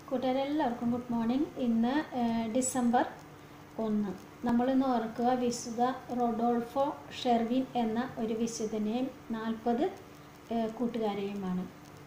കൂട്ടുകാരെല്ലാവർക്കും good morning ഇന്ന് ഏഹ്, December ഒന്ന് നമ്മളിന്ന് ഓർക്കുക വിശുദ്ധ റൊഡോൾഫോ ഷെർവിൻ എന്ന ഒരു വിശുദ്ധനെയും നാൽപ്പത് കൂട്ടുകാരെയുമാണ്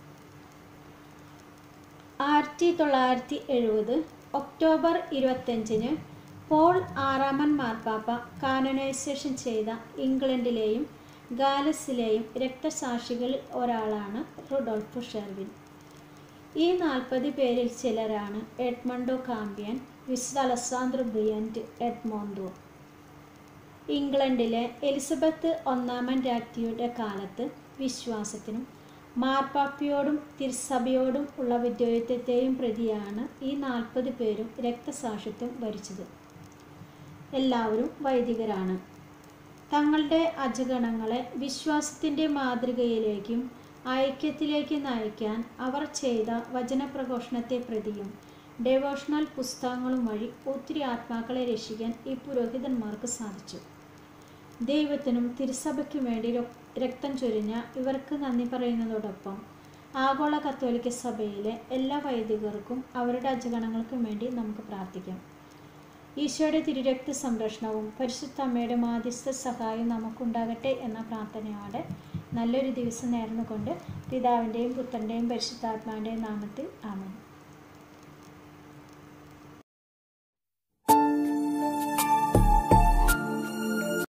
ആയിരത്തി തൊള്ളായിരത്തി എഴുപത് ഒക്ടോബർ ഇരുപത്തഞ്ചിന് പോൾ ആറാമൻ മാർപ്പാപ്പ കാനനൈസേഷൻ ചെയ്ത ഇംഗ്ലണ്ടിലെയും ഗാലസിലെയും രക്തസാക്ഷികളിൽ ഒരാളാണ് റുഡോൾഫോ ഷെർവിൻ ഈ നാൽപ്പത് പേരിൽ ചിലരാണ് എഡ്മണ്ടോ കാമ്പ്യൻ വിശുദ്ധ അലസാന്ദ്ര ബ്രിയൻറ്റ് എഡ്മോണ്ടോ ഇംഗ്ലണ്ടിലെ എലിസബത്ത് ഒന്നാമൻ രാജ്ഞിയുടെ കാലത്ത് വിശ്വാസത്തിനും മാർപ്പാപ്പയോടും തിരുസഭയോടും ഉള്ള വിദ്യോത്വത്തെയും പ്രതിയാണ് ഈ നാൽപ്പത് പേരും രക്തസാക്ഷിത്വം വരിച്ചത് എല്ലാവരും വൈദികരാണ് തങ്ങളുടെ അജഗണങ്ങളെ വിശ്വാസത്തിൻ്റെ മാതൃകയിലേക്കും ഐക്യത്തിലേക്ക് നയിക്കാൻ അവർ ചെയ്ത വചനപ്രഘോഷണത്തെ പ്രതിയും ഡെവോഷണൽ പുസ്തകങ്ങളും വഴി ഒത്തിരി ആത്മാക്കളെ രക്ഷിക്കാൻ ഈ പുരോഹിതന്മാർക്ക് സാധിച്ചു ദൈവത്തിനും തിരുസഭയ്ക്കും വേണ്ടി രൊ- രക്തം ചൊരിഞ്ഞ ഇവർക്ക് നന്ദി പറയുന്നതോടൊപ്പം ആഗോള കത്തോലിക്ക സഭയിലെ എല്ലാ വൈദികർക്കും അവരുടെ അജഗണങ്ങൾക്കും വേണ്ടി നമുക്ക് പ്രാർത്ഥിക്കാം ഈശോയുടെ തിരുരക്ത സംരക്ഷണവും പരിശുദ്ധ അമ്മയുടെ മാധ്യസ്ഥ സഹായവും നമുക്കുണ്ടാകട്ടെ എന്ന പ്രാർത്ഥനയോടെ നല്ലൊരു ദിവസം നേർന്നുകൊണ്ട് പിതാവിൻ്റെയും പുത്രൻ്റെയും പരിശുദ്ധാത്മാവിൻ്റെയും നാമത്തിൽ ആമേൻ